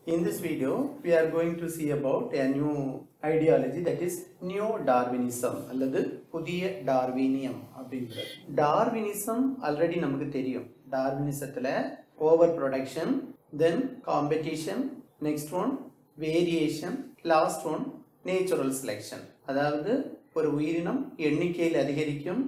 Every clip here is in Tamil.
In this video, we are going to see about a new ideology that is neo-Darwinism அல்லது புதிய டார்வினியம் அப்படிங்கிறது டார்வினிசம் ஆல்ரெடி நமக்கு தெரியும் டார்வினிசத்தில் overproduction then competition next one variation last one natural selection அதாவது ஒரு உயிரினம் எண்ணிக்கையில் அதிகரிக்கும்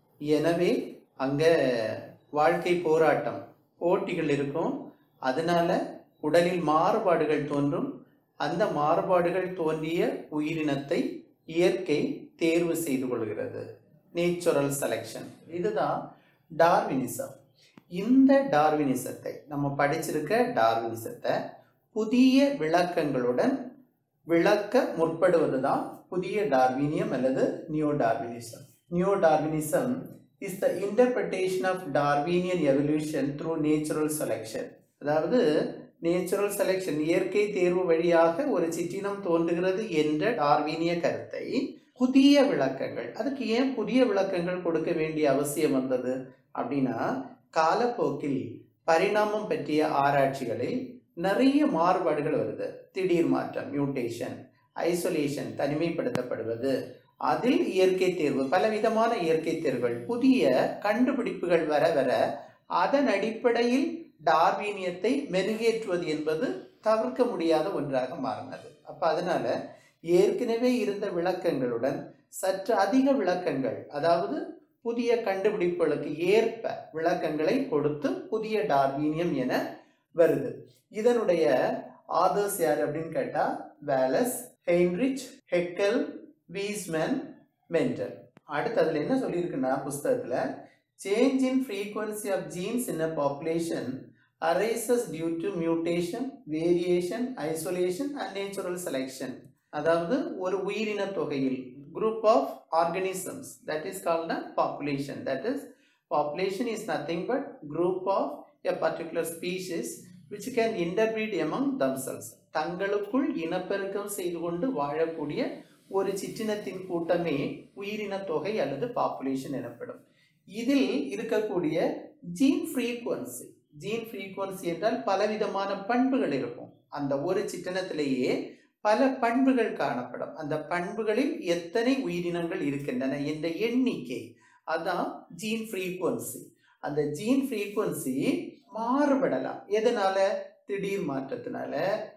எனவே அங்கே வாழ்க்கை போராட்டம் போட்டிகள் இருக்கும் அதனால உடலில் மாறுபாடுகள் தோன்றும் அந்த மாறுபாடுகள் தோன்றிய உயிரினத்தை இயற்கை தேர்வு செய்து கொள்கிறது நேச்சுரல் செலெக்ஷன் இதுதான் டார்வினிசம் இந்த டார்வினிசத்தை நம்ம படிச்சிருக்க டார்வினிசத்தை புதிய விளக்கங்களுடன் விளக்க முற்படுவது தான் புதிய டார்வினியம் அல்லது neo Darwinism neo Darwinism is the interpretation of Darwinian evolution through natural selection அதாவது நேச்சுரல் செலெக்ஷன் இயற்கை தேர்வு வழியாக ஒரு சிற்றினம் தோன்றுகிறது என்ற டார்வினிய கருத்தை புதிய விளக்கங்கள் அதுக்கு ஏன் புதிய விளக்கங்கள் கொடுக்க வேண்டிய அவசியம் வந்தது அப்படின்னா காலப்போக்கில் பரிணாமம் பற்றிய ஆராய்ச்சிகளில் நிறைய மாறுபாடுகள் வருது திடீர் மாற்றம் மியூட்டேஷன் ஐசோலேஷன் தனிமைப்படுத்தப்படுவது அதில் இயற்கை தேர்வு பலவிதமான இயற்கை தேர்வுகள் புதிய கண்டுபிடிப்புகள் வர வர அதன் அடிப்படையில் டார்வீனியத்தை மெருகேற்றுவது என்பது தவிர்க்க முடியாத ஒன்றாக மாறினது அப்ப அதனால ஏற்கனவே இருந்த விளக்கங்களுடன் சற்று அதிக விளக்கங்கள் அதாவது புதிய கண்டுபிடிப்புகளுக்கு ஏற்ப விளக்கங்களை கொடுத்து புதிய டார்வீனியம் என வருது இதனுடைய ஆதர்ஸ் யார் அப்படின்னு கேட்டா Wallace Heinrich Haeckel Weismann Mendel அடுத்து அதில் என்ன சொல்லியிருக்குன்னா புஸ்தகத்தில் change in frequency of genes in a population arises due to mutation, variation, isolation and natural selection. அதாவது ஒரு உயிரின தொகையில் group of organisms that is called a population. That is population is nothing but group of a particular species which can interbreed among themselves. தங்களுக்குள் இனப்பெருக்கம் செய்து கொண்டு வாழக்கூடிய ஒரு சிற்றினத்தின் கூட்டமே உயிரின தொகை அல்லது பாப்புலேஷன் எனப்படும் இதில் இருக்கக்கூடிய ஜீன் ஃப்ரீக்வன்சி ஜீன் ஃப்ரீக்வன்சி என்றால் பலவிதமான பண்புகள் இருக்கும் அந்த ஒரு சிற்றனத்திலேயே பல பண்புகள் காணப்படும் அந்த பண்புகளில் எத்தனை உயிரினங்கள் இருக்கின்றன என்ற எண்ணிக்கை அதான் ஜீன் ஃப்ரீக்வன்சி அந்த ஜீன் ஃப்ரீக்வன்சி மாறுபடலாம் எதனால திடீர் மாற்றத்தினால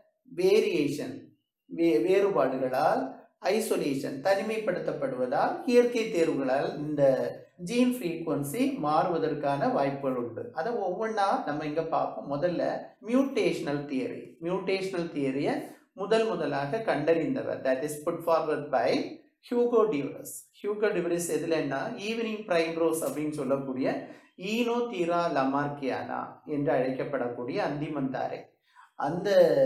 வேரியேஷன் வே வேறுபாடுகளால் ஐசோலேஷன் தனிமைப்படுத்தப்படுவதால் இயற்கை தேர்வுகளால் இந்த ஜீன் ஃப்ரீக்வன்சி மாறுவதற்கான வாய்ப்புகள் உண்டு அதை ஒவ்வொன்றா நம்ம இங்கே பார்ப்போம் முதல்ல மியூட்டேஷனல் தியரி மியூட்டேஷனல் தியரியை முதல் முதலாக கண்டறிந்தவர் that is put forward by Hugo de Vries Hugo de Vries எதில் என்ன ஈவினிங் பிரைம் ரோஸ் அப்படின்னு சொல்லக்கூடிய ஈனோ தீரா லமார்கியானா என்று அழைக்கப்படக்கூடிய அந்திமந்தாரை அந்த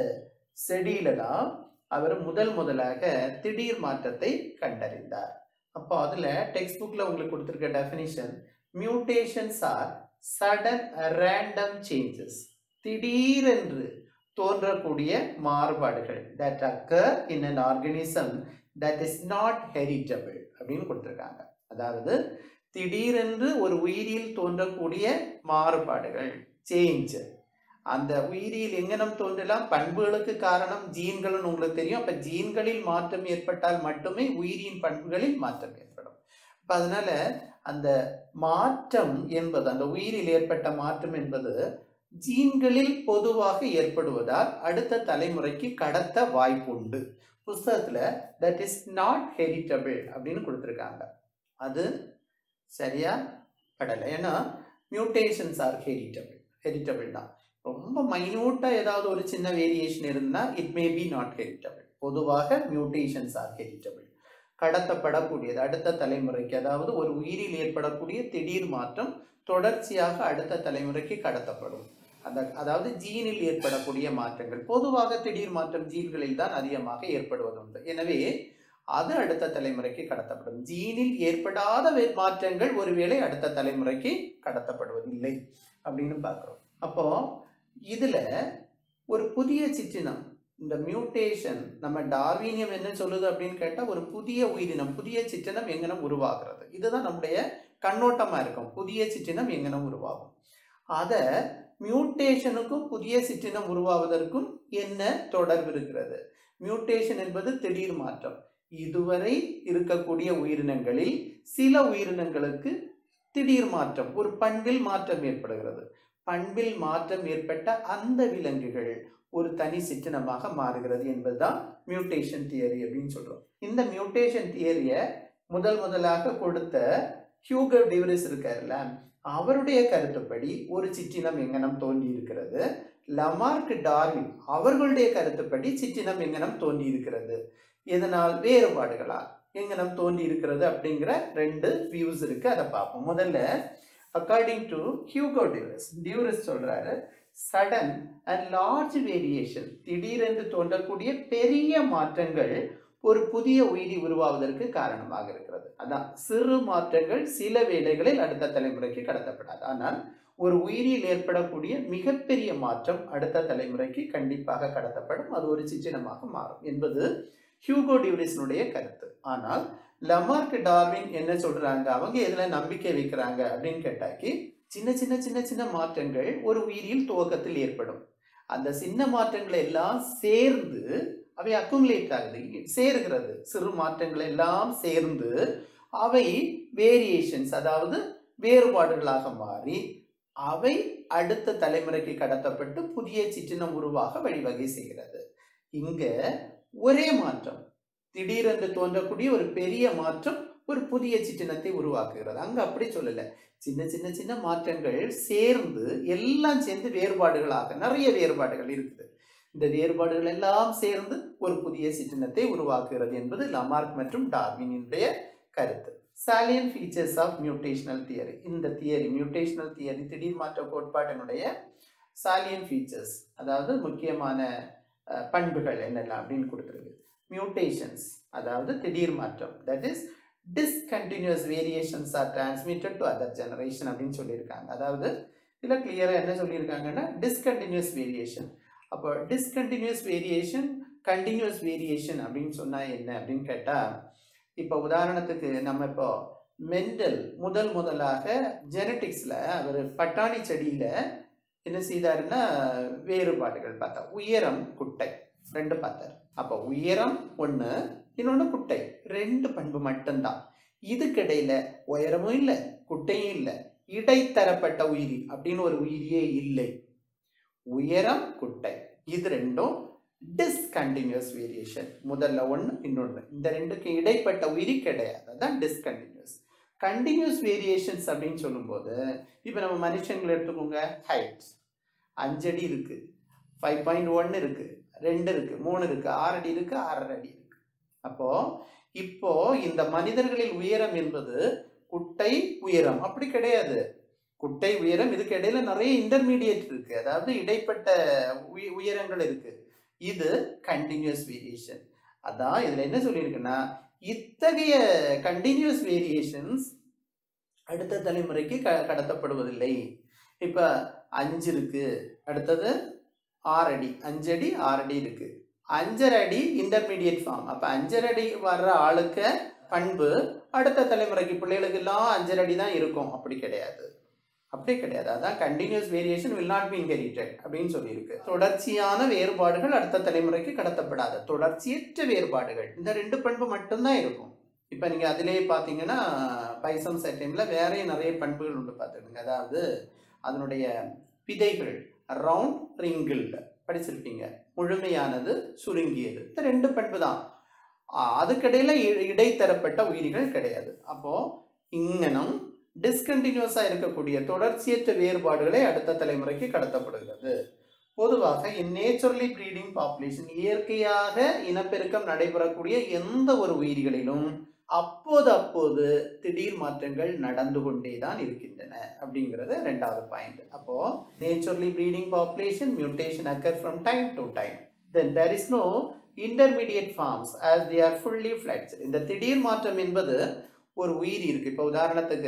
செடியில தான் அவர் முதல் முதலாக திடீர் மாற்றத்தை கண்டறிந்தார் அப்போ அதில் டெக்ஸ்ட் புக்கில் உங்களுக்கு கொடுத்துருக்க definition mutations are sudden random changes திடீரென்று தோன்றக்கூடிய மாறுபாடுகள் that occur in an organism that is not heritable அப்படின்னு கொடுத்துருக்காங்க அதாவது திடீரென்று ஒரு உயிரியில் தோன்றக்கூடிய மாறுபாடுகள் சேஞ்ச் அந்த உயிரியில் எங்கனம் தோன்றலாம் பண்புகளுக்கு காரணம் ஜீன்கள்னு உங்களுக்கு தெரியும் அப்ப ஜீன்களில் மாற்றம் ஏற்பட்டால் மட்டுமே உயிரியின் பண்புகளில் மாற்றம் ஏற்படும் அப்ப அதனால அந்த மாற்றம் என்பது அந்த உயிரில் ஏற்பட்ட மாற்றம் என்பது ஜீன்களில் பொதுவாக ஏற்படுவதால் அடுத்த தலைமுறைக்கு கடத்த வாய்ப்பு உண்டு புஸ்தகத்துல தட் இஸ் நாட் ஹெரிட்டபிள் அப்படின்னு கொடுத்துருக்காங்க அது சரியா படலை ஏன்னா மியூட்டேஷன்ஸ் ஆர் ஹெரிட்டபிள் ஹெரிட்டபிள் தான் ரொம்ப மைன்யூட்டாக ஏதாவது ஒரு சின்ன வேரியேஷன் இருந்தால் it may be not heritable பொதுவாக மியூட்டேஷன்ஸ் ஆர் ஹெரிட்டபிள் கடத்தப்படக்கூடியது அடுத்த தலைமுறைக்கு அதாவது ஒரு உயிரில் ஏற்படக்கூடிய திடீர் மாற்றம் தொடர்ச்சியாக அடுத்த தலைமுறைக்கு கடத்தப்படும் அந்த அதாவது ஜீனில் ஏற்படக்கூடிய மாற்றங்கள் பொதுவாக திடீர் மாற்றம் ஜீன்களில் தான் அதிகமாக ஏற்படுவதுண்டு எனவே அது அடுத்த தலைமுறைக்கு கடத்தப்படும் ஜீனில் ஏற்படாத மாற்றங்கள் ஒருவேளை அடுத்த தலைமுறைக்கு கடத்தப்படுவதில்லை அப்படின்னு பார்க்குறோம் அப்போ இதுல ஒரு புதிய சிற்றினம் இந்த மியூட்டேஷன் நம்ம டார்வீனியம் என்ன சொல்லுது அப்படின்னு கேட்டால் ஒரு புதிய உயிரினம் புதிய சிற்றினம் எங்கனம் உருவாகிறது இதுதான் நம்முடைய கண்ணோட்டமாக இருக்கும் புதிய சிற்றினம் எங்கனம் உருவாகும் அதை மியூட்டேஷனுக்கும் புதிய சிற்றினம் உருவாவதற்கும் என்ன தொடர்பு இருக்கிறது மியூட்டேஷன் என்பது திடீர் மாற்றம் இதுவரை இருக்கக்கூடிய உயிரினங்களில் சில உயிரினங்களுக்கு திடீர் மாற்றம் ஒரு பண்பில் மாற்றம் ஏற்படுகிறது பண்பில் மாற்றம் ஏற்பட்ட அந்த விலங்குகள் ஒரு தனி சிற்றினமாக மாறுகிறது என்பதுதான் மியூட்டேஷன் தியரி அப்படின்னு சொல்றோம் இந்த மியூட்டேஷன் தியரியை முதல் முதலாக கொடுத்த ஹியூகோ டிவரிஸ் இருக்காருல்ல அவருடைய கருத்துப்படி ஒரு சிற்றினம் எங்கனம் தோன்றி இருக்கிறது லமார்க் டார்வின் அவர்களுடைய கருத்துப்படி சிற்றினம் எங்கனம் தோன்றி இருக்கிறது இதனால் வேறுபாடுகளால் எங்கனம் தோன்றி இருக்கிறது அப்படிங்கிற ரெண்டு வியூஸ் இருக்கு அதை பார்ப்போம் முதல்ல according to Hugo de Vries de Vries சொல்றாரு சடன் அண்ட் லார்ஜ் வேரியேஷன் திடீரென்று தோன்றக்கூடிய பெரிய மாற்றங்கள் ஒரு புதிய உயிரி உருவாவதற்கு காரணமாக இருக்கிறது அதான் சிறு மாற்றங்கள் சில வேளைகளில் அடுத்த தலைமுறைக்கு கடத்தப்படாது ஆனால் ஒரு உயிரியில் ஏற்படக்கூடிய மிகப்பெரிய மாற்றம் அடுத்த தலைமுறைக்கு கண்டிப்பாக கடத்தப்படும் அது ஒரு சிற்றினமாக மாறும் என்பது ஹியூகோ டியூரிஸினுடைய கருத்து ஆனால் லமார்க் டார்வின் என்ன சொல்றாங்க அவங்க எதுல நம்பிக்கை வைக்கிறாங்க அப்படின்னு கேட்டாக்கி சின்ன சின்ன சின்ன சின்ன மாற்றங்கள் ஒரு உயிரியில் துவக்கத்தில் ஏற்படும் அந்த சின்ன மாற்றங்களை எல்லாம் சேர்ந்து அவை அக்குமுலேட் ஆகுது சேருகிறது சிறு மாற்றங்கள் எல்லாம் சேர்ந்து அவை வேரியேஷன்ஸ் அதாவது வேறுபாடுகளாக மாறி அவை அடுத்த தலைமுறைக்கு கடத்தப்பட்டு புதிய சிற்றினம் உருவாக வழிவகை செய்கிறது இங்க ஒரே மாற்றம் திடீரென்று தோன்றக்கூடிய ஒரு பெரிய மாற்றம் ஒரு புதிய சிற்றினத்தை உருவாக்குகிறது அங்க அப்படி சொல்லல சின்ன சின்ன சின்ன மாற்றங்கள் சேர்ந்து எல்லாம் சேர்ந்து வேறுபாடுகளாக நிறைய வேறுபாடுகள் இருக்குது இந்த வேறுபாடுகள் எல்லாம் சேர்ந்து ஒரு புதிய சிற்றினத்தை உருவாக்குகிறது என்பது லமார்க் மற்றும் டார்வினுடைய கருத்து salient features of mutational theory இந்த தியரி மியூட்டேஷனல் தியரி திடீர் மாற்ற கோட்பாட்டினுடைய சாலியன் ஃபீச்சர்ஸ் அதாவது முக்கியமான அஹ், பண்புகள் என்னெல்லாம் அப்படின்னு கொடுத்துருக்கு மியூட்டேஷன்ஸ் அதாவது திடீர் மாற்றம் that is discontinuous variations are transmitted to other generation அப்படின்னு சொல்லியிருக்காங்க அதாவது இதில் கிளியராக என்ன சொல்லியிருக்காங்கன்னா டிஸ்கண்டினியூஸ் வேரியேஷன் அப்போ டிஸ்கண்டினியூஸ் வேரியேஷன் கண்டினியூஸ் வேரியேஷன் அப்படின்னு சொன்னால் என்ன அப்படின்னு கேட்டால் இப்போ உதாரணத்துக்கு நம்ம இப்போ மெண்டல் முதல் முதலாக ஜெனட்டிக்ஸில் அவர் பட்டாணி செடியில் என்ன செய்தாருன்னா வேறுபாடுகள் பார்த்தா உயரம் குட்டை ரெண்டு பார்த்தார் அப்போ உயரம் ஒன்று இன்னொன்று குட்டை ரெண்டு பண்பு மட்டும்தான் இதுக்கிடையில உயரமும் இல்லை குட்டையும் இல்லை இடைத்தரப்பட்ட உயிரி அப்படின்னு ஒரு உயிரியே இல்லை உயரம் குட்டை இது ரெண்டும் டிஸ்கண்டினியூஸ் வேரியேஷன் முதல்ல ஒன்று இன்னொன்று இந்த ரெண்டுக்கு இடைப்பட்ட உயிரி கிடையாது அதான் டிஸ்கண்டினியூஸ் கண்டினியூஸ் வேரியேஷன்ஸ் அப்படின்னு சொல்லும்போது இப்போ நம்ம மனுஷங்களை எடுத்துக்கோங்க ஹைட் அஞ்சடி இருக்கு ஃபைவ் பாயிண்ட் ஒன் இருக்கு ரெண்டு இருக்கு மூணு இருக்கு ஆறு அடி இருக்கு ஆறரை அடி இருக்கு அப்போ இப்போ இந்த மனிதர்களில் உயரம் என்பது குட்டை உயரம் அப்படி கிடையாது குட்டை உயரம் இதுக்கு இடையில நிறைய இன்டர்மீடியேட் இருக்கு அதாவது இடைப்பட்ட உய- உயரங்கள் இருக்கு இது கண்டினியூஸ் வேரியேஷன் அதான் இதுல என்ன சொல்லியிருக்குன்னா இத்தகைய கண்டினியூஸ் வேரியேஷன்ஸ் அடுத்த தலைமுறைக்கு க கடத்தப்படுவதில்லை இப்ப அஞ்சு இருக்கு அடுத்தது ஆறு அடி அஞ்சு அடி ஆறு அடி இருக்கு அஞ்சரை அடி இன்டர்மீடியட் ஃபார்ம் அப்ப அஞ்சரை அடி வர்ற ஆளுக்கு பண்பு அடுத்த தலைமுறைக்கு பிள்ளைகளுக்கு எல்லாம் அஞ்சரை அடி தான் இருக்கும் அப்படி கிடையாது அப்படி கிடையாது அதான் continuous variation will not be inherited அப்படின்னு சொல்லியிருக்கு தொடர்ச்சியான வேறுபாடுகள் அடுத்த தலைமுறைக்கு கடத்தப்படாது தொடர்ச்சியற்ற வேறுபாடுகள் இந்த ரெண்டு பண்பு மட்டும்தான் இருக்கும் இப்போ நீங்கள் அதிலே பார்த்தீங்கன்னா பைசம் செட்டமில் வேறையும் நிறைய பண்புகள் உண்டு பார்த்துடுங்க அதாவது அதனுடைய விதைகள் ரவுண்ட் ரிங்கிள்டு படிச்சிருப்பீங்க முழுமையானது சுருங்கியது இந்த ரெண்டு பண்பு தான் அதுக்கிடையில இ- இடைத்தரப்பட்ட உயிரிகள் கிடையாது அப்போ இங்கனம் டிஸ்கண்டினியூஸாக இருக்கக்கூடிய தொடர்ச்சியற்ற வேறுபாடுகளை அடுத்த தலைமுறைக்கு கடத்தப்படுகிறது பொதுவாக நேச்சுரலி ப்ரீடிங் பாப்புலேஷன் இயற்கையாக இனப்பெருக்கம் நடைபெறக்கூடிய எந்த ஒரு உயிரிகளிலும் அப்போது அப்போது திடீர் மாற்றங்கள் நடந்து கொண்டே தான் இருக்கின்றன அப்படிங்கிறது ரெண்டாவது பாயிண்ட் அப்போ naturally breeding population mutation occur from time to time then there is no intermediate forms as they are fully fledged இந்த திடீர் மாற்றம் என்பது ஒரு உயிரி இருக்கு இப்போ உதாரணத்துக்கு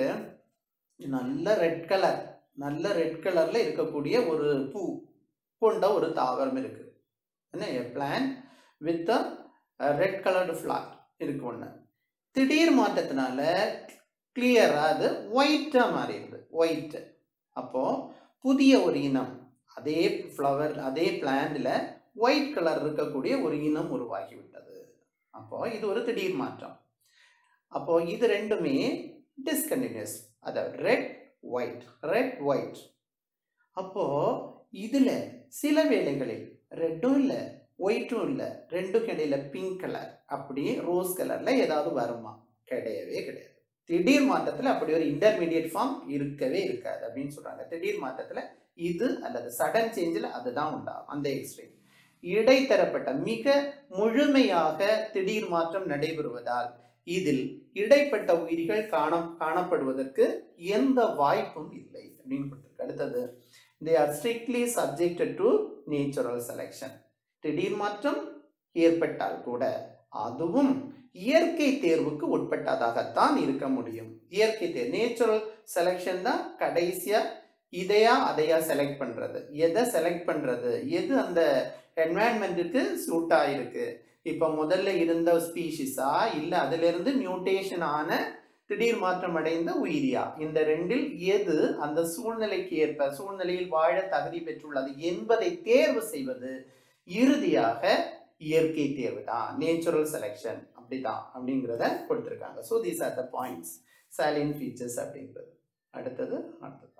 நல்ல ரெட் கலர் நல்ல ரெட் கலர்ல இருக்கக்கூடிய ஒரு பூ கொண்ட ஒரு தாவரம் இருக்கு என்ன a plant with a red coloured flower இருக்கு ஒன்று திடீர் மாற்றத்தினால கிளியராக அது ஒயிட்டாக மாறிடுது ஒயிட் அப்போ புதிய ஒரு இனம் அதே ஃப்ளவர் அதே பிளான்ட்ல ஒயிட் கலர் இருக்கக்கூடிய ஒரு இனம் உருவாகிவிட்டது அப்போ இது ஒரு திடீர் மாற்றம் அப்போ இது ரெண்டுமே டிஸ்கண்டினியூஸ் அதாவது ரெட் ஒயிட் ரெட் ஒயிட் அப்போ இதுல சில வேளைகளில் ரெட்டும் இல்லை ஒயிட்டும் இல்லை ரெண்டும் இடையில பிங்க் கலர் அப்படியே ரோஸ் கலர்ல ஏதாவது வருமா கிடையவே கிடையாது திடீர் மாற்றத்துல அப்படி ஒரு இன்டர்மீடியட் ஃபார்ம் இருக்கவே இருக்காது அப்படின்னு சொல்றாங்க திடீர் மாற்றத்துல இது அல்லது சடன் சேஞ்சில் அதுதான் உண்டாகும் அந்த எக்ஸ்ட்ரீம் இடைத்தரப்பட்ட மிக முழுமையாக திடீர் மாற்றம் நடைபெறுவதால் இதில் இடைப்பட்ட உயிரிகள் காண காணப்படுவதற்கு எந்த வாய்ப்பும் இல்லை அப்படின்னு கொடுத்திருக்கு அடுத்தது they are strictly subjected to natural selection திடீர் மாற்றம் ஏற்பட்டால் கூட அதுவும் இயற்கை தேர்வுக்கு உட்பட்டதாகத்தான் இருக்க முடியும் இயற்கை தேர்வு நேச்சுரல் செலெக்ஷன் தான் கடைசியா இதையா அதையா செலக்ட் பண்றது எதை செலக்ட் பண்றது எது அந்த என்வாயன்மெண்ட்டுக்கு சூட் ஆயிருக்கு இப்போ முதல்ல இருந்த ஸ்பீஷிஸா இல்ல அதுல இருந்து மியூட்டேஷன் ஆன திடீர் மாற்றம் அடைந்த உயிரியா இந்த ரெண்டில் எது அந்த சூழ்நிலைக்கு ஏற்ப சூழ்நிலையில் வாழ தகுதி பெற்றுள்ளது என்பதை தேர்வு செய்வது இறுதியாக இயற்கை தேர்வு தான் நேச்சுரல் செலெக்ஷன் அப்படிதான் அப்படிங்கிறத கொடுத்துருக்காங்க so these are the points salient features அப்படிங்கிறது அடுத்தது அடுத்தது